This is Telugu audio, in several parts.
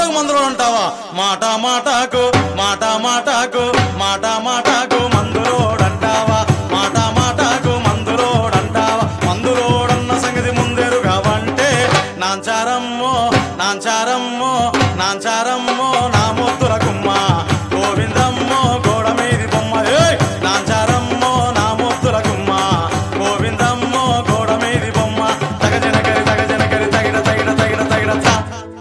మాటకు మందులో అంటావా మాట మాటకు మాట మాటకు మాట మాటకు మందులోడంటావా మాట మాటకు మందులోడంటావా మందులోడన్న సంగతి ముందెరుగా వంటే నాంచారమ్మో నాంచారమ్మో నాంచారమ్మో నా ముద్దుల కుమ్మ గోవిందమ్మో గోడ మీది బొమ్మ ఏయ్! నాంచారమ్మో నా ముద్దుల కుమ్మ గోవిందమ్మో గోడ మీది బొమ్మ తగజనకరి తగజనకరి తగిడ తగిడ తగిడ తగిడ తా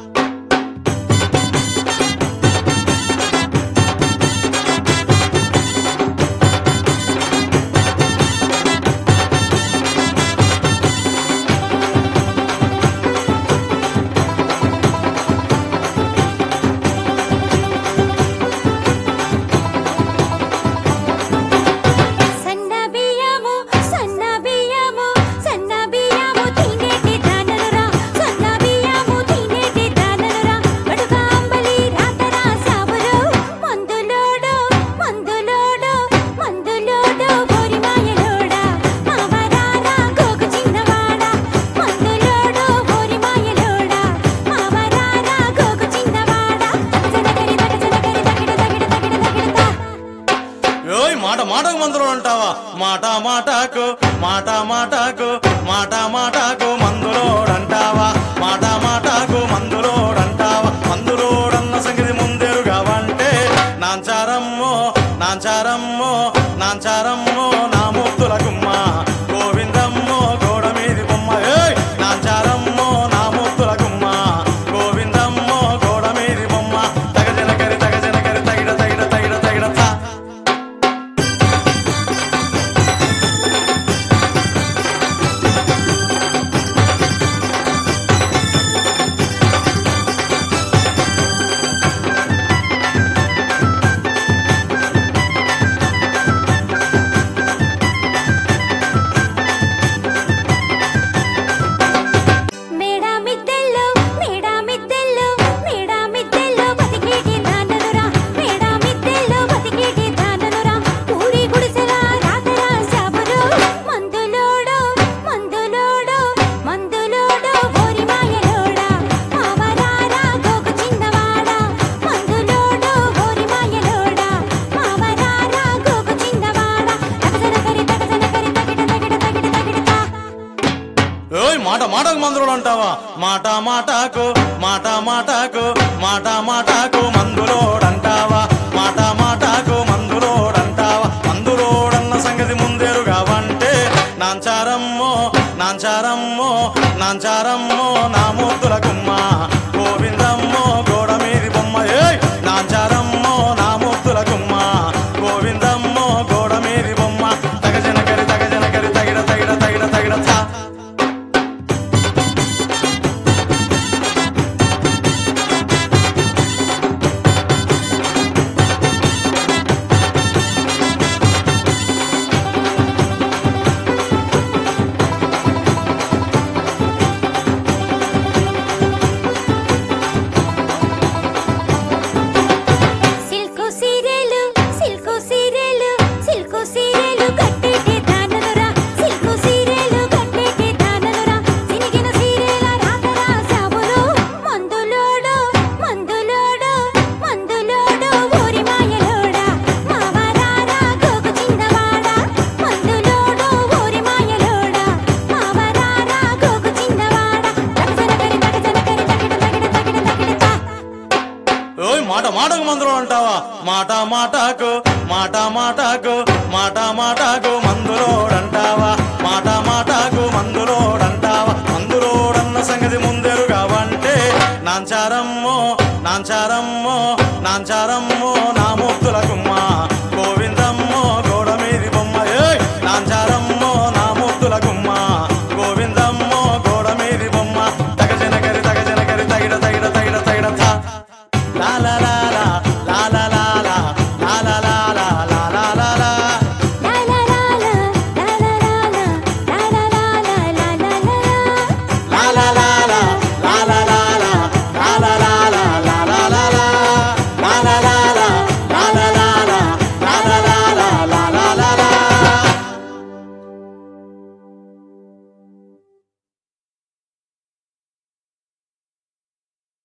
సన్న బియ్యము సన్న బియ్యము సన్న బియ్యము తినేటి దానలురా సన్న బియ్యము తినేటి దానలురా అడుగా అంబలి రాతరా సాబులు మందులోడు మందులోడు మందులోడు బోరి మాయలోడా మావరారా గోగు చిన్నవాడా మందులోడు బోరి మాయలోడా మావరారా గోగు చిన్నవాడా జనకరి తగ జనకరి తగిడ తగిడ తగిడ తగిడతా ఓయ్ మాట మాటకు మందులో అంటావా మాట మాటకు మాట మాటకు మాట మాటకు మందులోడంటావా మాట మాటకు మందులోడంటావా మందులోడన్న సంగతి ముందెరుగా వంటే నాంచారమ్మో నాంచారమ్మో నాంచారమ్మో నా ముద్దుల గుమ్మ గోవిందమ్మో గోడ మీది బొమ్మ ఏయ్ నాంచారమ్మో నా ముద్దుల గుమ్మ గోవిందమ్మో గోడ మీది బొమ్మ తగజనకరి తగజనకరి తగిడ తగిడ తగిడ తగిడ తా మేడా మిద్దెల్లో మేడా మిద్దెల్లో మేడా మిద్దెల్లో బతికేటి దాననురా మేడా మిద్దెల్లో బతికేటి దాననురా ఊరి గుడిసెల రాతరా శాబులు మందులోడు మందులోడు మందులోడు ఓరి మాయలోడా మావరారా గోగు చిన్నవాడా మందులోడు ఓరి మాయలోడా మావరారా గోగు చిన్నవాడా తగజనకరి తగజనకరి తగిడ తగిడ తగిడ తగిడతా ఓయ్ మాట మాటకు మందులు అంటావా మాట మాటకు మాట మాటకు మాట మాటకు మందులోడంటావా మాట మాటకు మందులోడంటావా మందులోడన్న సంగతి ముందెరుగా వంటే నాంచారమ్మో నాంచారమ్మో నాంచారమ్మో నా ముద్దుల గుమ్మ గోవిందమ్మో గోడ మీది బొమ్మ ఏయ్ నాంచారమ్మో నా ముద్దుల గుమ్మ గోవిందమ్మో గోడ మీది బొమ్మ తగజనకరి తగజనకరి తగిడ తగిడ తగిడ తగిడ తా సిల్కు సీరెలు సిల్కు సీరెలు సిల్కు సీరెలు కట్టేటి దాననురా సిల్కు సీరెలు కట్టేటి దాననురా సినిగిన సీరెల రాతరా సాబులు మందులోడు మందులోడు మందులోడు ఊరి మాయలోడా మావరారా గోగు చిన్నవాడా మందులోడు ఊరి మాయలోడా మావరారా గోగు చిన్నవాడా తగజనకరి తగజనకరి తగిడ తగిడ తగిడ తగిడతా ఓయ్ మాట మాటకు మందులు అంటావా మాట మాటకు మాట మాటకు మాట మాటకు